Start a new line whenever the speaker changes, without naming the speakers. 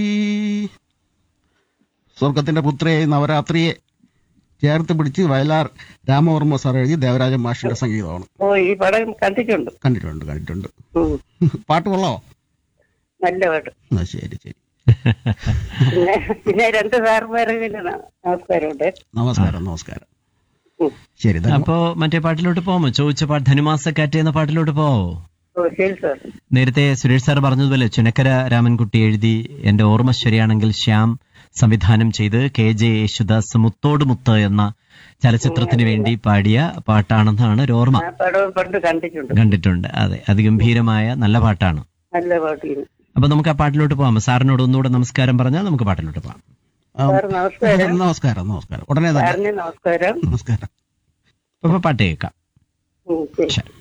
ഈ സ്വർഗത്തിന്റെ പുത്രിയെ നവരാത്രിയെ ചേർത്ത് പിടിച്ച് വയലാർ രാമവർമ്മ സാർ എഴുതി ദേവരാജൻ മാഷിന്റെ സംഗീതമാണ്
ഓ ഈ പടം കണ്ടിട്ടുണ്ട്
കണ്ടിട്ടുണ്ട് കണ്ടിട്ടുണ്ട്
ഉം.
പാട്ട് കൊള്ളാമോ
നല്ല പാട്ട്
ആ ശരി ശരി
പിന്നെ പിന്നെ രണ്ട് സാറുമാരെ നമസ്കാരമുണ്ട്
നമസ്കാരം നമസ്കാരം
ഉം.
ശരി ധന്യ-
അപ്പോ മറ്റേ പാട്ടിലോട്ട് പോകാമോ ചോദിച്ച പാട്ട് ധനുമാസക്കാറ്റ് എന്ന പാട്ടിലോട്ട് പോവോ
ഓ ശരി സാർ
നേരത്തെ സുരേഷ് സാർ പറഞ്ഞതുപോലെ ചുനക്കര രാമൻകുട്ടി എഴുതി എന്റെ ഓർമ്മ ശരിയാണെങ്കിൽ ശ്യാം സംവിധാനം ചെയ്ത് കെ ജെ യേശുദാസ് മുത്തോട് മുത്ത് എന്ന ചലച്ചിത്രത്തിന് വേണ്ടി പാടിയ പാട്ടാണെന്നാണ് ഒരു ഓർമ്മ
ആ പടം പണ്ട് കണ്ടിട്ടുണ്ട്
കണ്ടിട്ടുണ്ട് അതെ അതിഗംഭീരമായ നല്ല പാട്ടാണ്
നല്ല പാട്ട്
അപ്പൊ നമുക്ക് ആ പാട്ടിലോട്ട് പോകാം സാറിനോട് ഒന്നുകൂടെ നമസ്കാരം പറഞ്ഞാൽ നമുക്ക് പാട്ടിലോട്ട് പോകാം
ആ,
സാർ നമസ്കാരം
നമസ്കാരം നമസ്കാരം ഉടനെ തന്നെ
സാറിന് നമസ്കാരം
നമസ്കാരം
അപ്പൊ പാട്ട് കേൾക്കാം
ഉം, ശരി
ശരി